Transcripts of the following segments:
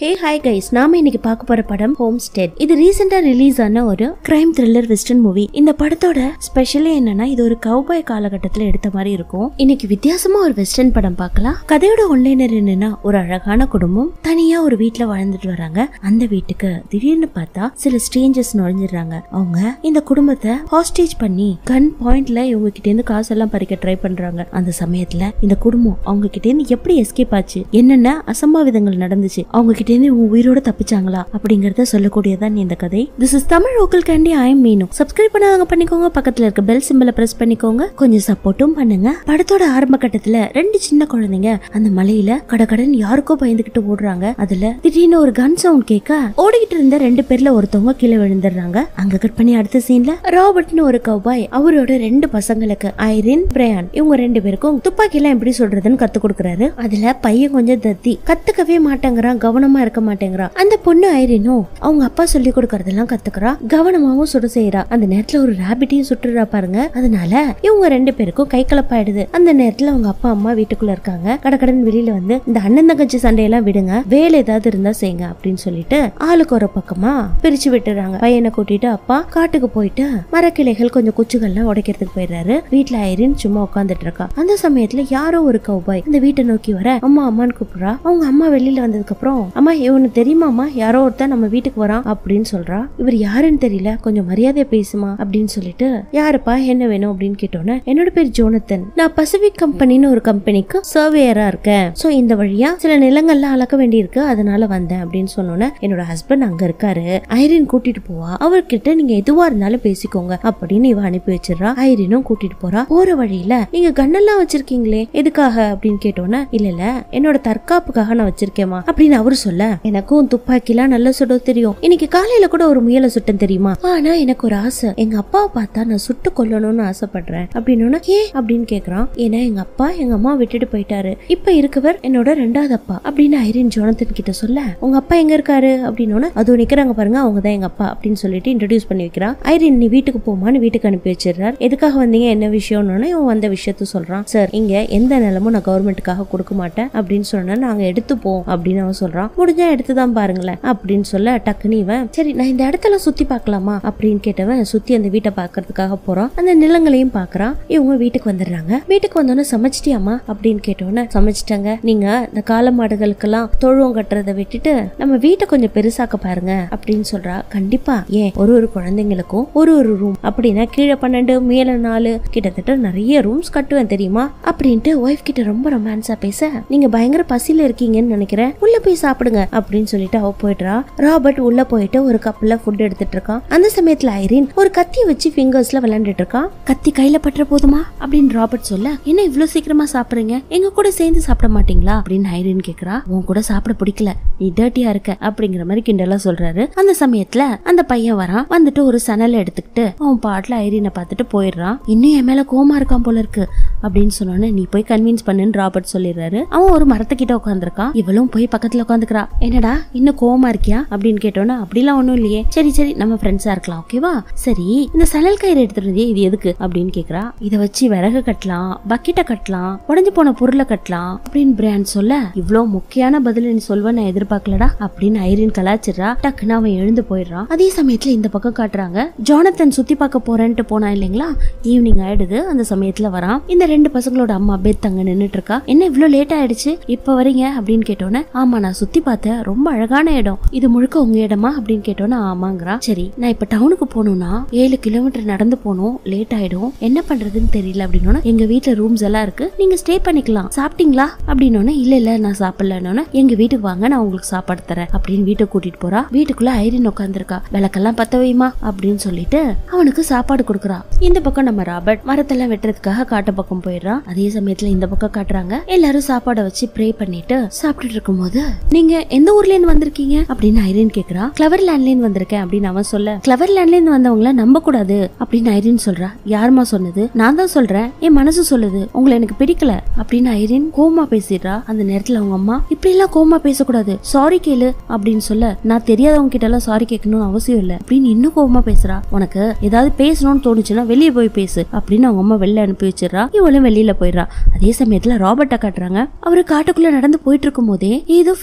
hey hi guys நாம இன்னைக்கு பார்க்க போற படம் ஹோம் ஸ்டெட் இது ரீசெண்டா ரிலீஸ் ஆன ஒரு கிரைம் த்ரில்லர் வெஸ்டர்ன் மூவி இந்த படத்தோட ஸ்பெஷலே என்னன்னா இது ஒரு கவுபாய் காலகட்டத்துல எடுத்த மாதிரி இருக்கும் இன்னைக்கு வித்தியாசமா ஒரு வெஸ்டர்ன் படம் பார்க்கலாம் கதையோட ஒன்லைனர் என்னன்னா ஒரு அழகான குடும்பம் தனியா ஒரு வீட்ல வாழ்ந்துட்டு வராங்க அந்த வீட்டுக்கு திடீர்னு பார்த்தா சில ஸ்ட்ரேஞ்சர்ஸ் நுழைஞ்சிடுறாங்க அவங்க இந்த குடும்பத்தை ஹாஸ்டேஜ் பண்ணி கன் பாயிண்ட்ல இவங்க கிட்ட இருந்து காசெல்லாம் பறிக்க ட்ரை பண்றாங்க அந்த சமயத்துல இந்த குடும்பம் அவங்க கிட்ட இருந்து எப்படி எஸ்கேப் ஆச்சு என்னென்ன அசம்பாவிதங்கள் நடந்துச்சு அவங்க கிட்ட இருந்து இவங்க உயிரோட தப்பிச்சாங்களா அப்படிங்கறத சொல்லக்கூடியதான் இந்த கதை this is Tamil local candy I am Meenu subscribe பண்ணாதவங்க பண்ணிக்கோங்க பக்கத்துல இருக்க பெல் சிம்பிளை பிரஸ் பண்ணிக்கோங்க கொஞ்சம் சப்போர்ட்டும் பண்ணுங்க படத்தோட ஆரம்ப கட்டத்துல ரெண்டு சின்ன குழந்தைங்க அந்த மலையில கடகடன் யாருக்கோ பயந்துகிட்டு ஓடுறாங்க அதுல திடீர்னு ஒரு கன் சவுண்ட் கேட்க ஓடிக்கிட்டு இருந்த ரெண்டு பேர்ல ஒருத்தவங்க கீழே விழுந்துடுறாங்க அங்க கட் பண்ணி அடுத்த சீன்ல ராபர்ட்னு ஒரு கவ்பாய் அவரோட ரெண்டு பசங்களுக்கு ஐரின் பிரயான் இவங்க ரெண்டு பேருக்கும் துப்பாக்கி எல்லாம் எப்படி சொல்றதுன்னு கத்து கொடுக்கறாரு அதுல பையன் கொஞ்சம் தத்தி கத்துக்கவே மாட்டேங்கிறான் கவனமா இருக்க மாட்டேங்கிறான் அந்த பொண்ணு ஐரினும் அவங்க அப்பா சொல்லி கொடுக்கறதெல்லாம் கத்துக்கிறா கவனமாவும் சுட செய்யறா அந்த நேரத்துல ஒரு ரேபிட்டையும் சுட்டுறா பாருங்க அதனால இவங்க ரெண்டு பேருக்கும் கை கலப்பாயிடுது அந்த நேரத்துல அவங்க அப்பா அம்மா வீட்டுக்குள்ள இருக்காங்க கடகடன் வெளியில வந்து இந்த அண்ணன் தங்கச்சி சண்டையெல்லாம் விடுங்க வேலை ஏதாவது இருந்தா செய்யுங்க அப்படின்னு சொல்லிட்டு ஆளுக்கு ஒரு பக்கமா பிரிச்சு விட்டுறாங்க பையனை கூட்டிட்டு அப்பா காட்டுக்கு போயிட்டு மரக்கிளைகள் கொஞ்சம் குச்சிகள்லாம் உடைக்கிறதுக்கு போயிடுறாரு வீட்டுல ஐரின் சும்மா உட்காந்துட்டு இருக்கா அந்த சமயத்துல யாரோ ஒரு கௌபாய் இந்த வீட்டை நோக்கி வர அம்மா அம்மான்னு கூப்பிடுறா அவங்க அம்மா வெளியில வந்ததுக்கு அப்புறம் அம்மா இவனுக்கு தெரியுமாமா யாரோ ஒருத்தன் நம்ம வீட்டுக்கு வரான் அப்படின்னு சொல்றா இவர் யாருன்னு தெரியல கொஞ்சம் மரியாதை பேசுமா அப்படின்னு சொல்லிட்டு யாருப்பா என்ன வேணும் அப்படின்னு கேட்டோன்னே என்னோட பேர் ஜோனத்தன் நான் பசிபிக் கம்பெனின்னு ஒரு கம்பெனிக்கு சர்வேயரா இருக்கேன் சோ இந்த வழியா சில நிலங்கள்லாம் அளக்க வேண்டியிருக்கு அதனால வந்தேன் அப்படின்னு சொன்னோன்னே என்னோட ஹஸ்பண்ட் அங்க இருக்காரு ஐரின் கூட்டிட்டு போவா அவர்கிட்ட நீங்க எதுவா இருந்தாலும் பேசிக்கோங்க அப்படின்னு இவ அனுப்பி வச்சிடறா ஐரினும் கூட்டிட்டு போறா போற வழியில நீங்க கண்ணெல்லாம் வச்சிருக்கீங்களே எதுக்காக அப்படின்னு கேட்டோன்னே இல்ல இல்ல என்னோட தற்காப்புக்காக நான் வச்சிருக்கேமா அப்படின்னு அவரு சொல்ல எனக்கும் துப்பாக்கிலாம் நல்லா சுட தெரியும் இன்னைக்கு காலையில கூட ஒரு முயலை சுட்டன் தெரியுமா ஆனா எனக்கு ஒரு ஆசை எங்க அப்பாவை பார்த்தா நான் சுட்டு கொல்லணும்னு ஆசைப்படுறேன் அப்படின்னு ஏ அப்படின்னு கேக்குறான் ஏன்னா எங்க அப்பா எங்க அம்மா விட்டுட்டு போயிட்டாரு இப்ப இருக்கவர் என்னோட ரெண்டாவது அப்பா அப்படின்னு ஐரின் ஜோனத்தன் கிட்ட சொல்ல உங்க அப்பா எங்க இருக்காரு அப்படின்னு அது நிக்கிறாங்க பாருங்க அவங்க தான் எங்க அப்பா அப்படின்னு சொல்லிட்டு இன்ட்ரடியூஸ் பண்ணி வைக்கிறா ஐரின் நீ வீட்டுக்கு போமான்னு வீட்டுக்கு அனுப்பி வச்சிடுறார் எதுக்காக வந்தீங்க என்ன விஷயம்னு இவன் வந்த விஷயத்த சொல்றான் சார் இங்க எந்த நிலமும் நான் கவர்மெண்ட்டுக்காக கொடுக்க மாட்டேன் அப்படின்னு சொன்னா நாங்க எடுத்துப்போம் அப்படின்னு அவன் சொல்றான் முடிஞ்சா எடுத்துதான் பாருங்களேன் அப்படின்னு சொல்ல டக்குன்னு இவன் சரி நான் இந்த இடத்துல சுத்தி பார்க்கலாமா அப்படின்னு கேட்டவன் சுத்தி அந்த வீட்டை பாக்குறதுக்காக போறான் அந்த நிலங்களையும் பாக்குறான் இவங்க வீட்டுக்கு வந்துடுறாங்க வீட்டுக்கு வந்தோடனே சமைச்சிட்டியாமா அப்படின்னு கேட்டோன்னே சமைச்சிட்டாங்க நீங்க இந்த காளை மாடுகளுக்கெல்லாம் தொழுவம் கட்டுறதை விட்டுட்டு நம்ம வீட்டை கொஞ்சம் பெருசாக்க பாருங்க அப்படின்னு சொல்றா கண்டிப்பா ஏன் ஒரு ஒரு குழந்தைங்களுக்கும் ஒரு ஒரு ரூம் அப்படின்னா கீழே பன்னெண்டு மேல நாலு கிட்டத்தட்ட நிறைய ரூம்ஸ் கட்டுவேன் தெரியுமா அப்படின்ட்டு ஒய்ஃப் கிட்ட ரொம்ப ரொமான்ஸா பேச நீங்க பயங்கர பசியில இருக்கீங்கன்னு நினைக்கிறேன் உள்ள போய் சாப்பிடுங்க அப்படின்னு சொல்லிட்டு அவ போயிடுறா ராபர்ட் உள்ள போயிட்டு ஒரு கப்ல ஃபுட் எடுத்துட்டு இருக்கான் அந்த சமயத்துல ஐரின் ஒரு கத்திய வச்சு ஃபிங்கர்ஸ்ல விளையாண்டுட்டு இருக்கான் கத்தி கையில பற்ற போதுமா அப்படின்னு ராபர்ட் சொல்ல என்ன இவ்வளவு சீக்கிரமா சாப்பிடுறீங்க எங்க கூட சேர்ந்து சாப்பிட மாட்டீங்களா அப்படின்னு ஐரின் கேக்குறா உன் கூட சாப்பிட பிடிக்கல நீ டர்ட்டியா இருக்க அப்படிங்கிற மாதிரி கிண்டலா சொல்றாரு அந்த சமயத்துல அந்த பையன் வரான் வந்துட்டு ஒரு சணலை எடுத்துக்கிட்டு அவன் பாட்டுல ஐரினை பார்த்துட்டு போயிடுறான் இன்னும் என் மேல கோமா இருக்கான் போல இருக்கு அப்படின்னு சொன்னோன்னே நீ போய் கன்வின்ஸ் பண்ணுன்னு ராபர்ட் சொல்லிடுறாரு அவன் ஒரு மரத்துக்கிட்ட உட்காந்துருக்கான் இவளும் போய் பக்கத்துல உட்காந்துக்கிறா என்னடா இன்னும் கோவமா இருக்கியா அப்படின்னு கேட்டோன்னா அப்படிலாம் ஒண்ணும் இல்லையே சரி சரி நம்ம ஃப்ரெண்ட்ஸா இருக்கலாம் ஓகேவா சரி இந்த சணல் கயிறு எடுத்துட்டு வந்தியே இது எதுக்கு அப்படின்னு கேக்குறா இத வச்சு விறகு கட்டலாம் பக்கெட்டை கட்டலாம் உடஞ்சு போன பொருளை கட்டலாம் அப்படின்னு பிராண்ட் சொல்ல இவ்வளவு முக்கியமான பதில் நீ சொல்வ நான் எதிர்பார்க்கலடா அப்படின்னு ஐரின் கலாச்சிடுறா டக்குன்னு அவன் எழுந்து போயிடுறான் அதே சமயத்துல இந்த பக்கம் காட்டுறாங்க ஜோனத்தன் சுத்தி பார்க்க போறேன்ட்டு போனா இல்லைங்களா ஈவினிங் ஆயிடுது அந்த சமயத்துல வரான் இந்த ரெண்டு பசங்களோட அம்மா பெத் அங்க நின்னுட்டு இருக்கா என்ன இவ்வளவு லேட் ஆயிடுச்சு இப்ப வரீங்க அப்படின்னு கேட்டோன்னே ஆமா நான் சுத்தி பார்த்தேன் ரொம்ப அழகான இடம் இது முழுக்க உங்க இடமா அப்படின்னு கேட்டோன்னே ஆமாங்கிறா சரி நான் இப்ப டவுனுக்கு போகணும்னா ஏழு கிலோமீட்டர் நடந்து போகணும் லேட் ஆயிடும் என்ன பண்றதுன்னு தெரியல அப்படின்னா எங்க வீட்டுல ரூம்ஸ் எல்லாம் இருக்கு நீங்க ஸ்டே பண்ணிக்கலாம் சாப்பிட்டீங்களா அப்படின்னு இல்ல இல்ல நான் சாப்பிடலன்னு எங்க வீட்டுக்கு வாங்க நான் உங்களுக்கு சாப்பாடு தரேன் அப்படின்னு வீட்டுக்கு கூட்டிட்டு போறா வீட்டுக்குள்ள ஐரின் உட்காந்துருக்கா விளக்கெல்லாம் பத்த வைமா அப்படின்னு சொல்லிட்டு அவனுக்கு சாப்பாடு கொடுக்குறா இந்த பக்கம் நம்ம ராபர்ட் மரத்தெல்லாம் வெட்டுறதுக்காக காட்டு பக்கம் போயிடுறான் அதே சமயத்துல இந்த பக்கம் காட்டுறாங்க எல்லாரும் சாப்பாடை வச்சு ப்ரே பண்ணிட்டு சாப்பிட்டுட்டு இருக்கும்போது நீங்க எந்த ஊர்ல இருந்து வந்திருக்கீங்க அப்படின்னு ஐரின் கேக்குறா கிளவர் லேண்ட்ல இருந்து வந்திருக்கேன் அப்படின்னு அவன் சொல்ல கிளவர் லேண்ட்ல இருந்து வந்தவங்கள நம்ப கூடாது அப்படின்னு ஐரின் சொல்றா யாருமா சொன்னது நான் தான் சொல்றேன் என் மனசு சொல்லுது உங்களை எனக்கு பிடிக்கல அப்படின்னு ஐரின் கோமா பேசிடுறா அந்த நேரத்துல அவங்க அம்மா இப்படி எல்லாம் கோமா பேசக்கூடாது சாரி கேளு அப்படின்னு சொல்ல நான் தெரியாதவங்க கிட்ட எல்லாம் சாரி கேட்கணும்னு அவசியம் இல்ல அப்படின்னு இன்னும் கோவமா பேசுறா உனக்கு ஏதாவது பேசணும்னு தோணுச்சுன்னா வெளியே போய் பேசு அப்படின்னு அவங்க அம்மா வெளில அனுப்பி வச்சிடறா இவளும் வெளியில போயிடுறா அதே சமயத்துல ராபர்ட்டை காட்டுறாங்க அவரு காட்டுக்குள்ள நடந்து போயிட்டு இருக்கும் போதே ஏதோ ஃபிஷியா சத்தம்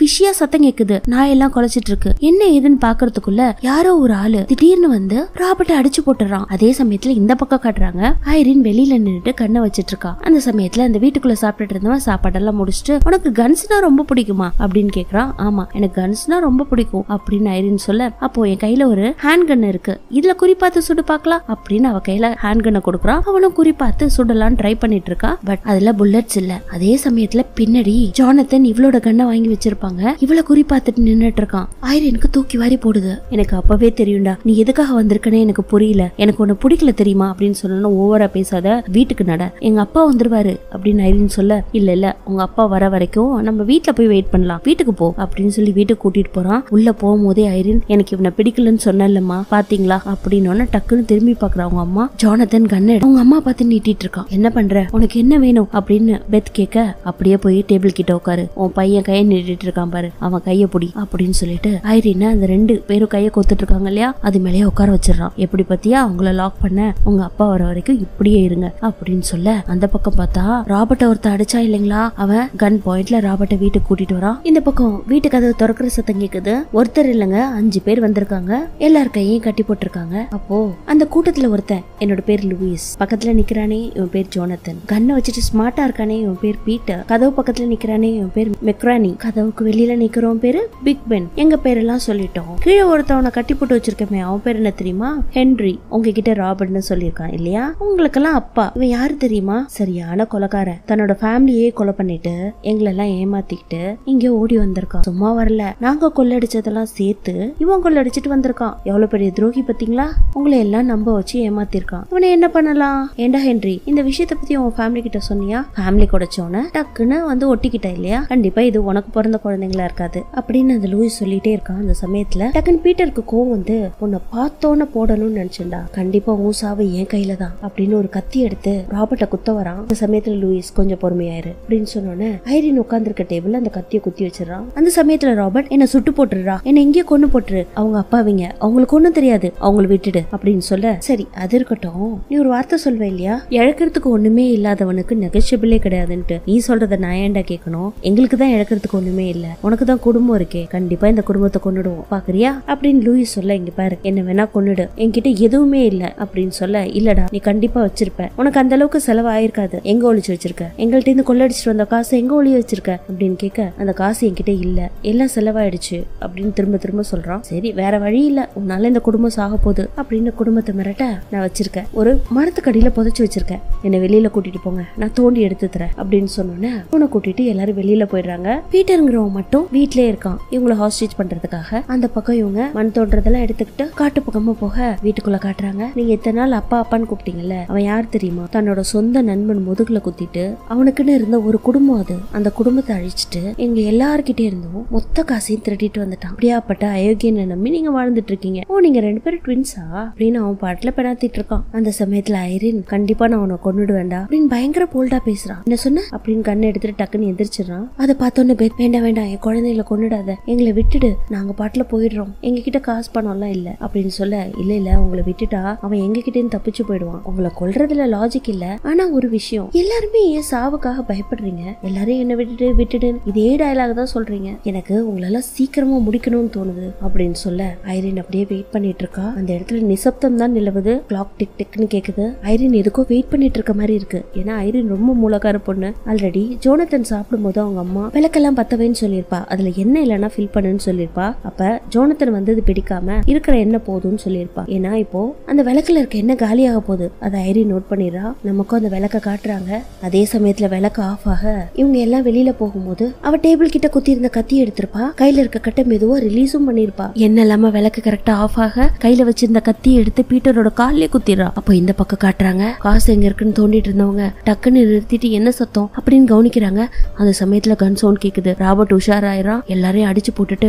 சத்தம் கேக்குது நாய் எல்லாம் குலைச்சிட்டு இருக்கு என்ன ஏதுன்னு பாக்குறதுக்குள்ள யாரோ ஒரு ஆளு திடீர்னு வந்து ராபர்ட்டை அடிச்சு போட்டுறான் அதே சமயத்துல இந்த பக்கம் காட்டுறாங்க ஐரின் வெளியில நின்னுட்டு கண்ணை வச்சிட்டு இருக்கா அந்த சமயத்துல அந்த வீட்டுக்குள்ள சாப்பிட்டுட்டு இருந்தவன் சாப்பாடெல்லாம் முடிச்சுட்டு உனக்கு கன்ஸ்னா ரொம்ப பிடிக்குமா அப்படின்னு கேக்குறான் ஆமா எனக்கு கன்ஸ்னா ரொம்ப பிடிக்கும் அப்படின்னு ஐரின் சொல்ல அப்போ என் கையில ஒரு ஹேண்ட் கன் இருக்கு இதுல குறிப்பாத்து சுடு பார்க்கலாம் அப்படின்னு அவ கையில ஹேண்ட் கன்னை கொடுக்குறான் அவனும் குறிப்பாத்து சுடலாம் ட்ரை பண்ணிட்டு இருக்கா பட் அதுல புல்லட்ஸ் இல்ல அதே சமயத்துல பின்னாடி ஜானத்தன் இவளோட கண்ணை வாங்கி வச்சிருப்பாங்க இவள குறிப்பாத்துட்டு நின்னுட்டு இருக்கான் ஐரினுக்கு தூக்கி வாரி போடுது எனக்கு அப்பவே தெரியும்டா நீ எதுக்காக வந்திருக்கனே எனக்கு புரியல எனக்கு உன்னை பிடிக்கல தெரியுமா அப்படின்னு சொல்லணும் ஓவரா பேசாத வீட்டுக்கு நட எங்க அப்பா வந்துருவாரு அப்படின்னு ஐரின் சொல்ல இல்ல இல்ல உங்க அப்பா வர வரைக்கும் நம்ம வீட்ல போய் வெயிட் பண்ணலாம் வீட்டுக்கு போ அப்படின்னு சொல்லி வீட்டுக்கு கூட்டிட்டு போறான் உள்ள போகும்போதே ஐரின் எனக்கு இவனை பிடிக்கலன்னு சொன்னல்லம்மா பாத்தீங்களா அப்படின்னு டக்குன்னு திரும்பி பாக்குறா அவங்க அம்மா ஜானதன் கண்ணை அவங்க அம்மா பார்த்து நீட்டிட்டு இருக்கான் என்ன பண்ற உனக்கு என்ன வேணும் அப்படின்னு பெத் கேட்க அப்படியே போய் டேபிள் கிட்ட உட்காரு உன் பையன் கையை நீட்டிட்டு இருக்கான் பாரு அவன் கைய புடி அப்படின்னு சொல்லிட்டு ஐரின் அந்த ரெண்டு பேரும் கையை கொத்துட்டு இருக்காங்க இல்லையா அது மேலேயே உட்கார வச்சிடறான் எப்படி பத்தியா அவங்கள லாக் பண்ண உங்க அப்பா வர வரைக்கும் இப்படியே இருங்க அப்படின்னு சொல்ல அந்த பக்கம் பார்த்தா ராபர்ட்ட ஒருத்த அடிச்சா இல்லைங்களா அவன் கன் பாயிண்ட்ல ராபர்ட்ட வீட்டுக்கு கூட்டிட்டு வரான் இந்த பக்கம் வீட்டு கதவு திறக்கிற சத்தம் கேக்குது ஒருத்தர் இல்லைங்க அஞ்சு பேர் வந்திருக்காங்க எல்லார் கையையும் கட்டி போட்டிருக்காங்க அப்போ அந்த கூட்டத்துல ஒருத்தன் என்னோட பேர் லூயிஸ் பக்கத்துல நிக்கிறானே இவன் பேர் ஜோனத்தன் கண்ணை வச்சுட்டு ஸ்மார்ட்டா இருக்கானே இவன் பேர் பீட்டர் கதவு பக்கத்துல நிக்கிறானே இவன் பேர் மெக்ரானி கதவுக்கு வெளியில நிக்கிறவன் பேரு பிக் பென் எங்க பேரெல்லாம் சொல்லிட்டோம் கீழே ஒருத்தவனை கட்டி போட்டு வச்சிருக்கமே அவன் பேர் என்ன தெரியுமா ஹென்ரி உங்ககிட்ட ராபர்ட்னு சொல்லியிருக்கான் இல்லையா உங்களுக்கெல்லாம் அப்பா இவன் யாரு தெரியுமா சரியான கொலைக்காரன் தன்னோட ஃபேமிலியே கொலை பண்ணிட்டு எங்களெல்லாம் ஏமாத்திக்கிட்டு இங்க ஓடி வந்திருக்கான் சும்மா வரல நாங்க கொள்ளடிச்சதெல்லாம் சேர்த்து இவன் கொள்ளடிச்சிட்டு வந்திருக்கான் எவ்வளவு பெரிய துரோகி பாத்தீங்களா உங்களை எல்லாம் நம்ப வச்சு ஏமாத்திருக்கான் இவனை என்ன பண்ணலாம் ஏண்டா ஹென்றி இந்த விஷயத்த பத்தி உன் ஃபேமிலி கிட்ட சொன்னியா ஃபேமிலி குடைச்சோன்னு டக்குன்னு வந்து ஒட்டிக்கிட்ட இல்லையா கண்டிப்பா இது உனக்கு பிறந்த குழந்தைங்களா இருக்காது அப்படின்னு அந்த லூயிஸ் சொல்லிட்டே இருக்கான் அந்த சமயத்துல டக்குன்னு பீட்டருக்கு கோவம் வந்து உன்னை பார்த்தோன்னு போடணும்னு நினைச்சேன்டா கண்டிப்பா உன் சாவு என் கையில தான் அப்படின்னு ஒரு கத்தி எடுத்து ராபர்ட்ட குத்த வரான் அந்த சமயத்துல லூயிஸ் கொஞ்சம் பொறுமையாயிரு அப்படின்னு சொன்னோன்னே ஐரின் உட்கார்ந்திருக்க டேபிள் அந்த கத்தியை குத்தி வச்சிடறான் அந்த சமயத்துல ராபர்ட் என்ன சுட்டு போட்டுடுறா என்ன எங்கேயோ கொண்டு போட்டுரு அவங்க அப்பாவிங்க அவங்களுக்கு ஒண்ணும் தெரியாது அவங்கள விட்டுடு அப்படின்னு சொல்ல சரி அது இருக்கட்டும் நீ ஒரு வார்த்தை சொல்வ இல்லையா இழக்கிறதுக்கு ஒண்ணுமே இல்லாதவனுக்கு நெகஷியபிளே கிடையாதுன்ட்டு நீ சொல்றத நான் ஏன்டா கேட்கணும் எங்களுக்கு தான் இழக்கிறதுக்கு ஒண்ணுமே இல்ல உனக்கு தான் குடும்பம் இருக்கே கண்டிப்பா இந்த குடும்பத்தை கொண்டுடுவோம் பாக்குறியா அப்படின்னு லூயிஸ் சொல்ல இங்க பாரு என்ன வேணா கொண்டுடு என்கிட்ட எதுவுமே இல்ல அப்படின்னு சொல்ல இல்லடா நீ கண்டிப்பா வச்சிருப்ப உனக்கு அந்த அளவுக்கு செலவு ஆயிருக்காது எங்க ஒளிச்சு வச்சிருக்க எங்கள்ட்ட இருந்து கொள்ளடிச்சிட்டு வந்த காசு எங்க ஒளிய வச்சிருக்க அப்படின்னு கேட்க அந்த காசு என்கிட்ட இல்ல எல்லாம் செலவாயிடுச்சு அப்படின்னு திரும்ப திரும்ப சொல்றான் சரி வேற வழி இல்ல உன்னால இந்த குடும்பம் சாக போகுது அப்படின்னு குடும்பத்தை மிரட்ட நான் வச்சிருக்கேன் ஒரு மரத்துக்கடியில புதைச்சு வச்சிருக்கேன் என்னை வெளியில கூட்டிட்டு போங்க நான் தோண்டி எடுத்து தரேன் அப்படின்னு சொன்னோன்னே அவனை கூட்டிட்டு எல்லாரும் வெளியில போயிடுறாங்க பீட்டருங்கிறவன் மட்டும் வீட்லயே இருக்கான் இவங்கள ஹாஸ்டேஜ் பண்றதுக்காக அந்த பக்கம் இவங்க மண் தோன்றதெல்லாம் எடுத்துக்கிட்டு காட்டு பக்கமா போக வீட்டுக்குள்ள காட்டுறாங்க நீங்க இத்தனை நாள் அப்பா அப்பான்னு கூப்பிட்டீங்கல்ல அவன் யார் தெரியுமா தன்னோட சொந்த நண்பன் முதுகுல குத்திட்டு அவனுக்குன்னு இருந்த ஒரு குடும்பம் அது அந்த குடும்பத்தை அழிச்சிட்டு எங்க எல்லார்கிட்டே இருந்தும் மொத்த காசையும் திருடிட்டு வந்துட்டான் அப்படியாப்பட்ட அயோக்கியனை நம்பி நீங்க வாழ்ந்துட்டு இருக்கீங்க ஓ நீங்க ரெண்டு பேரும் ட்வின்ஸா அப்படின்னு அவன் பாட்டுல பெணாத்திட்டு இருக்கான் அந்த சமயத்துல ஐரின் கண்டிப்பா நான் உன்னை கொண்டுடுவேன்டா அப்படின்னு பயங்கர போல்டா பேசுறான் என்ன சொன்ன அப்படின்னு கண்ணை எடுத்துட்டு டக்குன்னு எந்திரிச்சிடறான் அதை பார்த்தோன்னே பெத் வேண்டாம் வேண்டாம் என் குழந்தைகளை கொண்டுடாத எங்களை விட்டுடு நாங்க பாட்டுல போயிடுறோம் எங்க கிட்ட காசு பணம்லாம் இல்ல அப்படின்னு சொல்ல இல்ல இல்ல உங்களை விட்டுட்டா அவன் எங்க கிட்ட இருந்து தப்பிச்சு போயிடுவான் உங்களை கொல்றதுல லாஜிக் இல்ல ஆனா ஒரு விஷயம் எல்லாருமே ஏன் சாவுக்காக பயப்படுறீங்க எல்லாரும் என்ன விட்டுட்டு விட்டுடு இதே டயலாக் தான் சொல்றீங்க எனக்கு உங்களெல்லாம் சீக்கிரமா முடிக்கணும்னு தோணுது அப்படின்னு சொல்ல ஐரின் அப்படியே வெயிட் பண்ணிட்டு இருக்கா அந்த இடத்துல நிசப்தம் தான் நிலவுது கிளாக் டிக் டிக்னு கேக்குது ஐரின் எதுக்கோ வெயிட் பண்ணிட்டு இருக்க மாதிரி இருக்கு ஏன்னா ஐரின் ரொம்ப மூலக்கார பொண்ணு ஆல்ரெடி ஜோனத்தன் சாப்பிடும் போது அவங்க அம்மா விளக்கெல்லாம் பத்தவேன்னு சொல்லியிருப்பா அதுல எண்ணெய் இல்லைன்னா ஃபில் பண்ணுன்னு சொல்லியிருப்பா அப்ப ஜோனத்தன் வந்தது பிடிக்காம இருக்கிற எண்ணெய் போதும்னு சொல்லியிருப்பா ஏன்னா இப்போ அந்த விளக்குல இருக்க எண்ணெய் காலியாக போகுது அதை ஐரின் நோட் பண்ணிடுறா நமக்கும் அந்த விளக்க காட்டுறாங்க அதே சமயத்துல விளக்கு ஆஃப் ஆக இவங்க எல்லாம் வெளியில போகும்போது அவ டேபிள் கிட்ட குத்தி இருந்த கத்தி எடுத்திருப்பா கையில இருக்க கட்டை மெதுவா ரிலீஸும் பண்ணிருப்பா என்ன இல்லாம விளக்கு கரெக்டா ஆஃப் ஆக கையில வச்சிருந்த கத்தி எடுத்து பீட்டரோட கால்லயே குத்திடுறா அப்போ இந்த பக்கம் காட்டுறாங்க காசு எங்க இருக்குன்னு தோண்டிட்டு இருந்தவங்க டக்குன்னு நிறுத்திட்டு என்ன சத்தம் அப்படின்னு கவனிக்கிறாங்க அந்த சமயத்துல கன் சவுண்ட் கேக்குது ராபர்ட் உஷாராயிரம் எல்லாரையும் அடிச்சு போட்டுட்டு காட்டு பக்கம்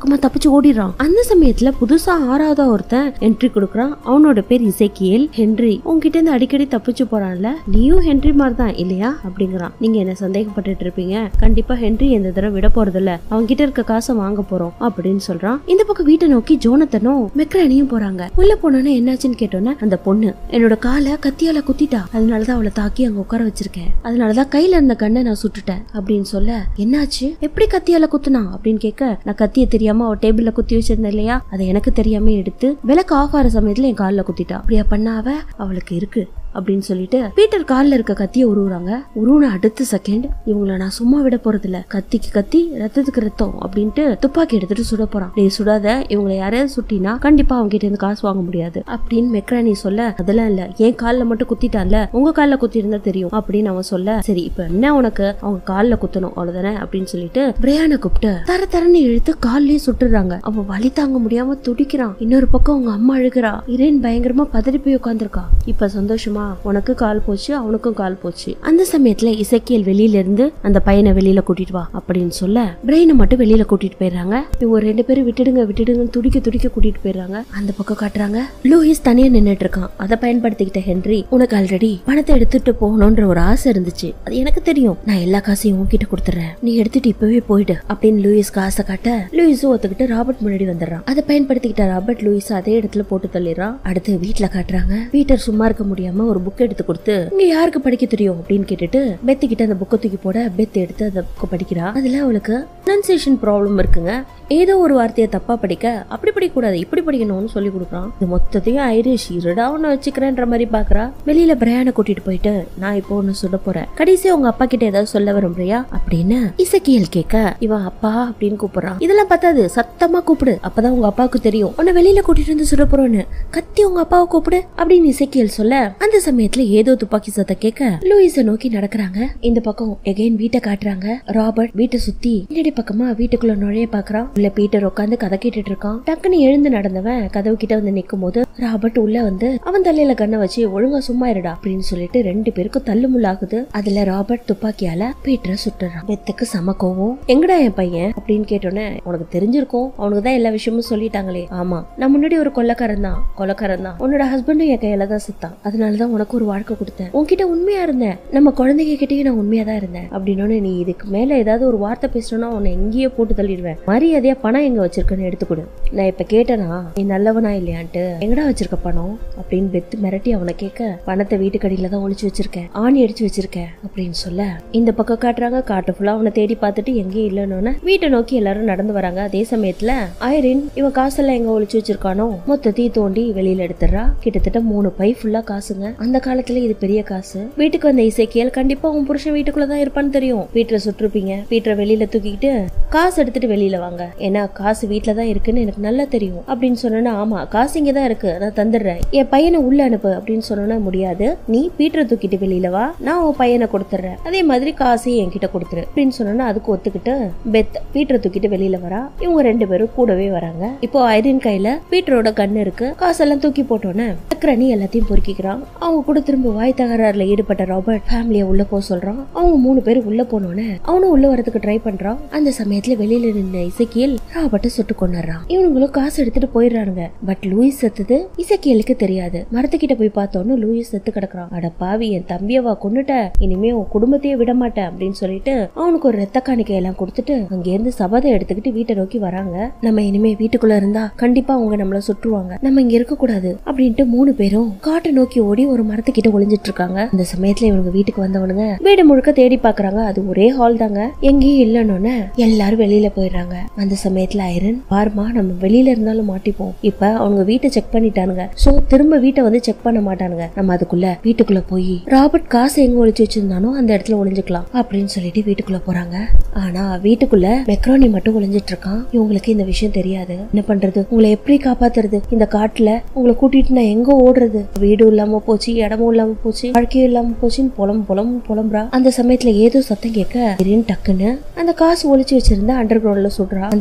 பக்கமா தப்பிச்சு ஓடிடுறான் அந்த சமயத்துல புதுசா ஆறாவதா ஒருத்தன் என்ட்ரி கொடுக்குறான் அவனோட பேர் இசைக்கியல் ஹென்றி உன்கிட்ட இருந்து அடிக்கடி தப்பிச்சு போறான்ல நீயும் ஹென்றி மாதிரி தான் இல்லையா அப்படிங்கிறான் நீங்க என்ன சந்தேகப்பட்டுட்டு இருப்பீங்க கண்டிப்பா ஹென்றி எந்த தடவை விட போறது இல்ல அவங்க கிட்ட இருக்க காசை வாங்க போறோம் அப்படின்னு சொல்றான் இந்த பக்கம் வீட்டை நோக்கி ஜோனத்தனும் மெக்ரானியும் போறாங்க உள்ள போனோன்னே என்னாச்சுன்னு கேட்டோன்னே அந்த பொண்ணு என்னோட காலை கத்தியால குத்திட்டா அதனாலதான் அவளை தாக்கி அங்க உட்கார வச்சிருக்கேன் அதனாலதான் கையில இருந்த கண்ணை நான் சுட்டுட்டேன் அப்படின்னு சொல்ல என்னாச்சு எப்படி கத்தியால குத்துனா அப்படின்னு கேட்க நான் கத்திய தெரியாம அவ டேபிள்ல குத்தி வச்சிருந்தேன் இல்லையா அதை எனக்கு தெரியாம எடுத்து விளக்கு ஆஃப் ஆகிற சமயத்துல என் காலில் குத்திட்டா அப்படியா பண்ணாவ அவளுக்கு இருக்கு அப்படின்னு சொல்லிட்டு பீட்டர் கால்ல இருக்க கத்திய உருவுறாங்க உருவுன அடுத்த செகண்ட் இவங்கள நான் சும்மா விட போறது இல்ல கத்திக்கு கத்தி ரத்தத்துக்கு ரத்தம் அப்படின்ட்டு துப்பாக்கி எடுத்துட்டு சுட போறான் டேய் சுடாத இவங்களை யாரையாவது சுட்டினா கண்டிப்பா அவங்க கிட்ட இருந்து காசு வாங்க முடியாது அப்படின்னு மெக்ரானி சொல்ல அதெல்லாம் இல்ல என் கால்ல மட்டும் குத்திட்டான்ல உங்க கால்ல குத்தி இருந்தா தெரியும் அப்படின்னு அவன் சொல்ல சரி இப்ப என்ன உனக்கு அவங்க கால்ல குத்தணும் அவ்வளவுதானே அப்படின்னு சொல்லிட்டு பிரியாண கூப்பிட்டு தர தரன்னு இழுத்து கால்லயே சுட்டுறாங்க அவன் வலி தாங்க முடியாம துடிக்கிறான் இன்னொரு பக்கம் அவங்க அம்மா அழுகிறா இரேன் பயங்கரமா பதறி போய் உட்காந்துருக்கா இப்ப சந்தோஷமா உனக்கு கால் போச்சு அவனுக்கும் கால் போச்சு அந்த சமயத்துல இசக்கியல் வெளியில இருந்து அந்த பையனை வெளியில கூட்டிட்டு வா அப்படின்னு சொல்ல பிரெயினை மட்டும் வெளியில கூட்டிட்டு போயிடுறாங்க இவங்க ரெண்டு பேரும் விட்டுடுங்க விட்டுடுங்கன்னு துடிக்க துடிக்க கூட்டிட்டு போயிடுறாங்க அந்த பக்கம் காட்டுறாங்க லூயிஸ் தனியா நின்னுட்டு இருக்கான் அதை பயன்படுத்திக்கிட்ட ஹென்றி உனக்கு ஆல்ரெடி பணத்தை எடுத்துட்டு போகணும்ன்ற ஒரு ஆசை இருந்துச்சு அது எனக்கு தெரியும் நான் எல்லா காசையும் உன்கிட்ட கொடுத்துறேன் நீ எடுத்துட்டு இப்பவே போயிடு அப்படின்னு லூயிஸ் காசை காட்ட லூயிஸும் ஒத்துக்கிட்டு ராபர்ட் முன்னாடி வந்துடுறான் அதை பயன்படுத்திக்கிட்ட ராபர்ட் லூயிஸ் அதே இடத்துல போட்டு தள்ளிடுறான் அடுத்து வீட்டுல காட்டுறாங்க பீட்டர் சும்மா இருக்க முடியாம ஒரு புக் எடுத்து கொடுத்து இங்க யாருக்கு படிக்க தெரியும் அப்படின்னு கேட்டுட்டு பெத்து கிட்ட அந்த புக்கை தூக்கி போட பெத் எடுத்து அந்த புக்கை படிக்கிறா அதுல அவளுக்கு ப்ரொனன்சியேஷன் ப்ராப்ளம் இருக்குங்க ஏதோ ஒரு வார்த்தையை தப்பா படிக்க அப்படி படிக்கக்கூடாது இப்படி படிக்கணும்னு சொல்லி கொடுக்குறான் இது மொத்தத்தையும் ஐரிஷ் இருடா ஒன்னு வச்சுக்கிறேன்ற மாதிரி பாக்குறா வெளியில பிரயாண கூட்டிட்டு போயிட்டு நான் இப்போ ஒன்னு சொல்ல போறேன் கடைசி உங்க அப்பா கிட்ட ஏதாவது சொல்ல விரும்புறியா அப்படின்னு இசக்கியல் கேட்க இவன் அப்பா அப்படின்னு கூப்பிடுறான் இதெல்லாம் பத்தாது சத்தமா கூப்பிடு அப்பதான் உங்க அப்பாவுக்கு தெரியும் உன்னை வெளியில கூட்டிட்டு வந்து சுட போறோன்னு கத்தி உங்க அப்பாவை கூப்பிடு அப்படின்னு இசக்கியல் சொல்ல அந்த சமயத்துல ஏதோ துப்பாக்கி சத்தம் கேட்க லூயிஸ நோக்கி நடக்கிறாங்க இந்த பக்கம் எகைன் வீட்டை காட்டுறாங்க ராபர்ட் வீட்டை சுத்தி பின்னாடி பக்கமா வீட்டுக்குள்ள நுழைய பாக்குறான் உள்ள பீட்டர் உட்காந்து கதை கேட்டுட்டு இருக்கான் டக்குன்னு எழுந்து நடந்தவன் கதவு கிட்ட வந்து நிக்கும் போது ராபர்ட் உள்ள வந்து அவன் தலையில கண்ணை வச்சு ஒழுங்கா சும்மா இருடா அப்படின்னு சொல்லிட்டு ரெண்டு பேருக்கும் தள்ளு முள்ளாகுது அதுல ராபர்ட் துப்பாக்கியால பீட்டரை சுட்டுறான் பெத்துக்கு சம கோவம் எங்கடா என் பையன் அப்படின்னு கேட்டோன்னே உனக்கு தெரிஞ்சிருக்கும் அவனுக்கு தான் எல்லா விஷயமும் சொல்லிட்டாங்களே ஆமா நான் முன்னாடி ஒரு கொள்ளக்காரன் தான் கொள்ளக்காரன் தான் உன்னோட ஹஸ்பண்டும் என் கையில தான் செத்தான் அதனாலதான் உனக்கு ஒரு வாழ்க்கை கொடுத்தேன் உன்கிட்ட உண்மையா இருந்தேன் நம்ம குழந்தைங்க கிட்டயும் நான் உண்மையா தான் இருந்தேன் அப்படின்னு நீ இதுக்கு மேல ஏதாவது ஒரு வார்த்தை பேசணும்னா உன்னை எங்கேயோ போட்டு தள்ளிடுவேன் மரியாதையா பணம் எங்க வச்சிருக்கன்னு எடுத்து கொடு நான் இப்ப கேட்டனா நீ நல்லவனா இல்லையான்ட்டு எங்கடா வச்சிருக்க பணம் அப்படின்னு பெத்து மிரட்டி அவனை கேட்க பணத்தை வீட்டுக்கடியில தான் ஒளிச்சு வச்சிருக்கேன் ஆணி அடிச்சு வச்சிருக்கேன் அப்படின்னு சொல்ல இந்த பக்கம் காட்டுறாங்க காட்டு ஃபுல்லா அவனை தேடி பார்த்துட்டு எங்கேயும் இல்லைன்னு வீட்டை நோக்கி எல்லாரும் நடந்து வராங்க அதே சமயத்துல ஐரின் இவன் காசெல்லாம் எங்க ஒளிச்சு வச்சிருக்கானோ மொத்தத்தையும் தோண்டி வெளியில எடுத்துறா கிட்டத்தட்ட மூணு பை ஃபுல்லா காசுங்க அந்த காலத்துல இது பெரிய காசு வீட்டுக்கு வந்த இசைக்கியல் கண்டிப்பா உன் புருஷன் வீட்டுக்குள்ளதான் இருப்பான்னு தெரியும் வீட்டுல சுட்டிருப்பீங்க வீட்டுல வெளியில தூக்கிக்கிட்டு காசு எடுத்துட்டு வெளியில வாங்க ஏன்னா காசு வீட்டுல தான் இருக்குன்னு எனக்கு நல்லா தெரியும் அப்படின்னு சொன்னா ஆமா காசு இங்க தான் இருக்கு நான் தந்துடுறேன் என் பையனை உள்ள அனுப்பு அப்படின்னு சொன்னா முடியாது நீ பீட்டரை தூக்கிட்டு வெளியில வா நான் உன் பையனை கொடுத்துட்றேன் அதே மாதிரி காசையும் என்கிட்ட கொடுத்துரு அப்படின்னு சொன்னா அதுக்கு ஒத்துக்கிட்டு பெத் பீட்டரை தூக்கிட்டு வெளியில வரா இவங்க ரெண்டு பேரும் கூடவே வராங்க இப்போ ஐரின் கையில பீட்டரோட கன் இருக்கு காசெல்லாம் தூக்கி போட்டோன்னே சக்கரணி எல்லாத்தையும் பொறுக்கிக்கிறான் அவங்க கூட திரும்ப வாய் தகராறுல ஈடுபட்ட ராபர்ட் ஃபேமிலிய உள்ள போக சொல்றான் அவங்க மூணு பேர் உள்ள போனோன்னே அவனும் உள்ள வரதுக்கு ட்ரை பண்றான் அந்த சமயத்துல வெளியில நின்ன இசக்கியல் ராபர்ட்டை சுட்டு கொண்டுறான் இவனுங்களும் காசு எடுத்துட்டு போயிடுறானுங்க பட் லூயிஸ் செத்தது இசக்கியலுக்கு தெரியாது மரத்துக்கிட்ட போய் பார்த்தோன்னு லூயிஸ் செத்து கிடக்குறான் அட பாவி என் தம்பியவா கொன்னுட்ட இனிமே உன் குடும்பத்தையே விட மாட்டேன் அப்படின்னு சொல்லிட்டு அவனுக்கு ஒரு ரத்த காணிக்கை எல்லாம் கொடுத்துட்டு அங்க இருந்து சபதை எடுத்துக்கிட்டு வீட்டை நோக்கி வராங்க நம்ம இனிமே வீட்டுக்குள்ள இருந்தா கண்டிப்பா அவங்க நம்மள சுற்றுவாங்க நம்ம இங்க இருக்க கூடாது அப்படின்ட்டு மூணு பேரும் காட்டை நோக்கி ஓடி ஒரு மரத்துக்கிட்ட ஒளிஞ்சிட்டு இருக்காங்க அந்த சமயத்துல இவங்க வீட்டுக்கு வந்தவனுங்க வீடு முழுக்க தேடி பாக்குறாங்க அது ஒரே ஹால் தாங்க எங்கேயும் இல்லைன்னு எல்லாரும் வெளியில போயிடுறாங்க அந்த சமயத்துல ஐரன் பாருமா நம்ம வெளியில இருந்தாலும் மாட்டிப்போம் இப்ப அவங்க வீட்டை செக் பண்ணிட்டானுங்க சோ திரும்ப வீட்டை வந்து செக் பண்ண மாட்டானுங்க நம்ம அதுக்குள்ள வீட்டுக்குள்ள போய் ராபர்ட் காசு எங்க ஒளிச்சு வச்சிருந்தானோ அந்த இடத்துல ஒளிஞ்சுக்கலாம் அப்படின்னு சொல்லிட்டு வீட்டுக்குள்ள போறாங்க ஆனா வீட்டுக்குள்ள மெக்ரோனி மட்டும் ஒளிஞ்சிட்டு இருக்கான் இவங்களுக்கு இந்த விஷயம் தெரியாது என்ன பண்றது உங்களை எப்படி காப்பாத்துறது இந்த காட்டுல உங்களை கூட்டிட்டு நான் எங்க ஓடுறது வீடும் இல்லாம போச்சு இடமும் இல்லாம போச்சு வாழ்க்கையும் இல்லாம போச்சுன்னு புலம் புலம் புலம்புறா அந்த சமயத்துல ஏதோ சத்தம் கேட்க திடீர்னு டக்குன்னு அந்த காசு ஒளிச்சு வச்சிருந்த அண்டர் கிரவுண்ட்ல சுடுறா அந்த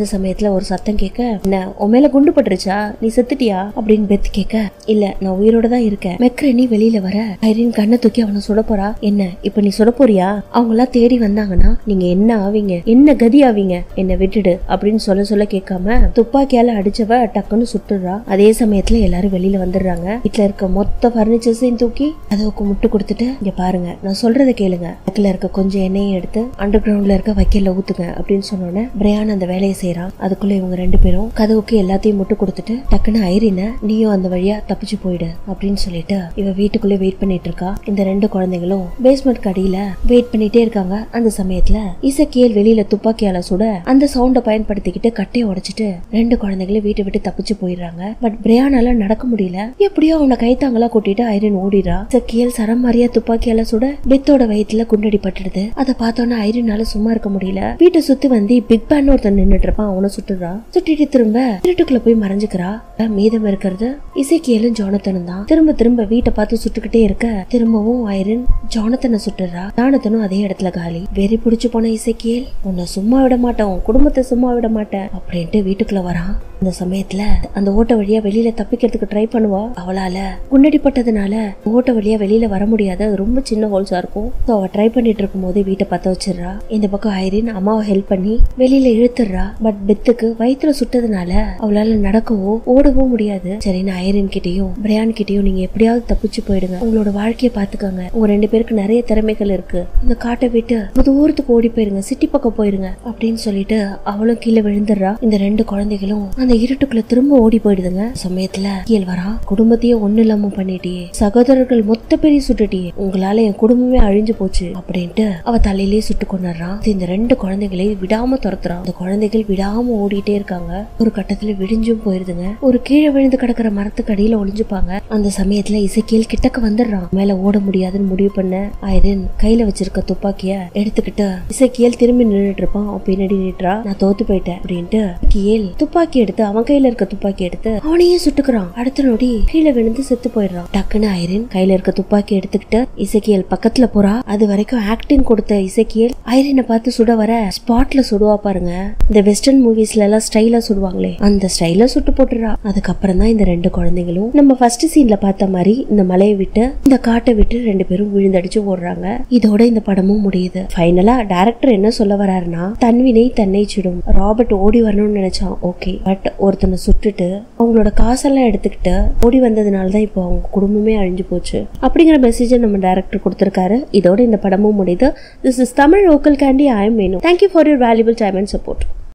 அந்த சமயத்துல ஒரு சத்தம் கேட்க என்ன உன் மேல குண்டு பட்டுருச்சா நீ செத்துட்டியா அப்படின்னு பெத் கேட்க இல்ல நான் உயிரோட தான் இருக்கேன் மெக்ர நீ வெளியில வர ஐரின் கண்ணை தூக்கி அவனை சுட போறா என்ன இப்ப நீ சுட போறியா அவங்க எல்லாம் தேடி வந்தாங்கன்னா நீங்க என்ன ஆவீங்க என்ன கதி ஆவீங்க என்ன விட்டுடு அப்படின்னு சொல்ல சொல்ல கேட்காம துப்பாக்கியால அடிச்சவ டக்குன்னு சுட்டுறா அதே சமயத்துல எல்லாரும் வெளியில வந்துடுறாங்க வீட்டுல இருக்க மொத்த பர்னிச்சர்ஸையும் தூக்கி அதுவுக்கு முட்டு கொடுத்துட்டு இங்க பாருங்க நான் சொல்றத கேளுங்க அதுல இருக்க கொஞ்சம் எண்ணெயும் எடுத்து அண்டர் கிரவுண்ட்ல இருக்க வைக்கல ஊத்துங்க அப்படின்னு சொன்னோன்னே பிரையான் அந்த வேலையை செய்யறான் அதுக்குள்ள இவங்க ரெண்டு பேரும் கதவுக்கு எல்லாத்தையும் முட்டு கொடுத்துட்டு டக்குன்னு ஐரின நீயும் அந்த வழியா தப்பிச்சு போயிடு அப்படின்னு சொல்லிட்டு இவ வீட்டுக்குள்ளே வெயிட் பண்ணிட்டு இருக்கா இந்த ரெண்டு குழந்தைகளும் பேஸ்மெண்ட் கடியில வெயிட் பண்ணிட்டே இருக்காங்க அந்த சமயத்துல இசக்கியல் வெளியில துப்பாக்கியால சுட அந்த சவுண்ட பயன்படுத்திக்கிட்டு கட்டையை உடைச்சிட்டு ரெண்டு குழந்தைகளும் வீட்டை விட்டு தப்பிச்சு போயிடுறாங்க பட் பிரையானால நடக்க முடியல எப்படியோ அவனை கைத்தாங்களா கூட்டிட்டு ஐரின் ஓடிடுறா இசக்கியல் சரமாரியா துப்பாக்கியால சுட பெத்தோட வயித்துல குண்டடி பட்டுடுது அதை பார்த்தோன்னா ஐரினால சும்மா இருக்க முடியல வீட்டை சுத்தி வந்து பிக் பேன் ஒருத்தன் நின்னுட்டு இருப்பான் அவனை சுட்டுறா சுட்டிட்டு திரும்ப இருட்டுக்குள்ள போய் மறைஞ்சுக்கிறா மீதம் இருக்கிறது இசைக்கியலும் ஜோனத்தனும் தான் திரும்ப திரும்ப வீட்டை பார்த்து சுட்டுக்கிட்டே இருக்க திரும்பவும் ஐரன் ஜோனத்தனை சுட்டுறா ஜானத்தனும் அதே இடத்துல காலி வெறி பிடிச்சு போன இசைக்கியல் உன்னை சும்மா விட மாட்டேன் உன் குடும்பத்தை சும்மா விட மாட்டேன் அப்படின்ட்டு வீட்டுக்குள்ள வரான் அந்த சமயத்துல அந்த ஓட்ட வழியா வெளியில தப்பிக்கிறதுக்கு ட்ரை பண்ணுவா அவளால குண்டடிப்பட்டதுனால ஓட்ட வழியா வெளியில வர முடியாத அது ரொம்ப சின்ன ஹோல்ஸா இருக்கும் ஸோ அவ ட்ரை பண்ணிட்டு இருக்கும் போது வீட்டை பத்த வச்சிடுறா இந்த பக்கம் ஐரின் அம்மாவை ஹெல்ப் பண்ணி வெளியில இழுத்துடுறா பட் பெத்துக்கு வயிற்றுல சுட்டதுனால அவளால நடக்கவோ ஓடவோ முடியாது சரின்னு ஐரின் கிட்டயும் பிரையான் கிட்டயும் நீங்க எப்படியாவது தப்பிச்சு போயிடுங்க உங்களோட வாழ்க்கைய பாத்துக்கோங்க உங்க ரெண்டு பேருக்கு நிறைய திறமைகள் இருக்கு இந்த காட்டை விட்டு ரொம்ப தூரத்துக்கு ஓடி போயிருங்க சிட்டி பக்கம் போயிருங்க அப்படின்னு சொல்லிட்டு அவளும் கீழே விழுந்துடுறா இந்த ரெண்டு குழந்தைகளும் அந்த இருட்டுக்குள்ள திரும்ப ஓடி போயிடுதுங்க சமயத்துல கீழ் வரா குடும்பத்தையே ஒண்ணு இல்லாம பண்ணிட்டியே சகோதரர்கள் மொத்த பேரையும் சுட்டுட்டியே உங்களால என் குடும்பமே அழிஞ்சு போச்சு அப்படின்ட்டு அவ தலையிலேயே சுட்டு கொண்டுறான் இந்த ரெண்டு குழந்தைகளை விடாம துரத்துறான் அந்த குழந்தைகள் விடாம ஓடிட்டே இருக்காங்க ஒரு கட்டத்துல விடிஞ்சும் போயிருதுங்க ஒரு கீழே விழுந்து கிடக்குற மரத்துக்கு அடியில ஒளிஞ்சுப்பாங்க அந்த சமயத்துல இசைக்கியல் கிட்டக்க வந்துடுறான் மேல ஓட முடியாதுன்னு முடிவு பண்ண ஐரன் கையில வச்சிருக்க துப்பாக்கிய எடுத்துக்கிட்டு இசைக்கியல் திரும்பி நின்னுட்டு இருப்பான் அவன் பின்னாடி நின்றா நான் தோத்து போயிட்டேன் அப்படின்ட்டு இசைக்கியல் துப்பாக்கி எடுத்து அவன் கையில இருக்க துப்பாக்கி எடுத்து அவனையே சுட்டுக்கிறான் அடுத்த நொடி கீழே விழுந்து செத்து போயிடுறான் டக்குன்னு ஐரின் கையில இருக்க துப்பாக்கி எடுத்துக்கிட்டு இசைக்கியல் பக்கத்துல போறா அது வரைக்கும் ஆக்டிங் கொடுத்த இசைக்கியல் ஐரினை பார்த்து சுட வர ஸ்பாட்ல சுடுவா பாருங்க இந்த வெஸ்டர்ன் மூவிஸ்ல எல்லாம் ஸ்டைலா சுடுவாங்களே அந்த ஸ்டைல சுட்டு போட்டுறா அதுக்கப்புறம் தான் இந்த ரெண்டு குழந்தைகளும் நம்ம ஃபர்ஸ்ட் சீன்ல பார்த்த மாதிரி இந்த மலையை விட்டு இந்த காட்டை விட்டு ரெண்டு பேரும் விழுந்தடிச்சு ஓடுறாங்க இதோட இந்த படமும் முடியுது ஃபைனலா டைரக்டர் என்ன சொல்ல வராருன்னா தன்வினை தன்னை சுடும் ராபர்ட் ஓடி வரணும்னு நினைச்சான் ஓகே பட் ஒருத்தனை சுட்டுட்டு அவங்களோட காசெல்லாம் எடுத்துக்கிட்டு ஓடி வந்ததுனால தான் இப்போ அவங்க குடும்பமே அழிஞ்சு போச்சு அப்படிங்கிற மெசேஜை நம்ம டைரக்டர் கொடுத்துருக்காரு இதோட இந்த படமும் முடியுது this is Tamil local candy I am வேணும் thank you for your valuable time and support